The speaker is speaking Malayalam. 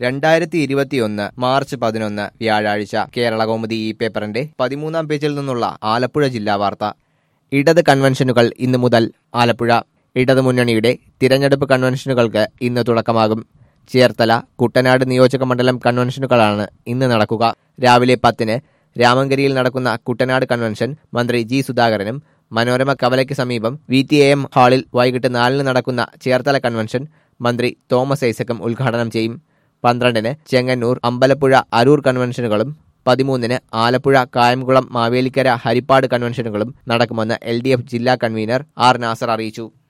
രണ്ടായിരത്തി ഇരുപത്തിയൊന്ന് മാർച്ച് പതിനൊന്ന് വ്യാഴാഴ്ച കേരള കൗമുദി ഈ പേപ്പറിന്റെ പതിമൂന്നാം പേജിൽ നിന്നുള്ള ആലപ്പുഴ ജില്ലാ വാർത്ത ഇടത് കൺവെൻഷനുകൾ ഇന്നു മുതൽ ആലപ്പുഴ ഇടത് മുന്നണിയുടെ തിരഞ്ഞെടുപ്പ് കൺവെൻഷനുകൾക്ക് ഇന്ന് തുടക്കമാകും ചേർത്തല കുട്ടനാട് നിയോജക മണ്ഡലം കൺവെൻഷനുകളാണ് ഇന്ന് നടക്കുക രാവിലെ പത്തിന് രാമങ്കരിയിൽ നടക്കുന്ന കുട്ടനാട് കൺവെൻഷൻ മന്ത്രി ജി സുധാകരനും മനോരമ കവലയ്ക്ക് സമീപം വി ടി എ എം ഹാളിൽ വൈകിട്ട് നാലിന് നടക്കുന്ന ചേർത്തല കൺവെൻഷൻ മന്ത്രി തോമസ് ഐസക്കും ഉദ്ഘാടനം ചെയ്യും പന്ത്രണ്ടിന് ചെങ്ങന്നൂർ അമ്പലപ്പുഴ അരൂർ കൺവെൻഷനുകളും പതിമൂന്നിന് ആലപ്പുഴ കായംകുളം മാവേലിക്കര ഹരിപ്പാട് കൺവെൻഷനുകളും നടക്കുമെന്ന് എൽ ജില്ലാ കൺവീനർ ആർ നാസർ അറിയിച്ചു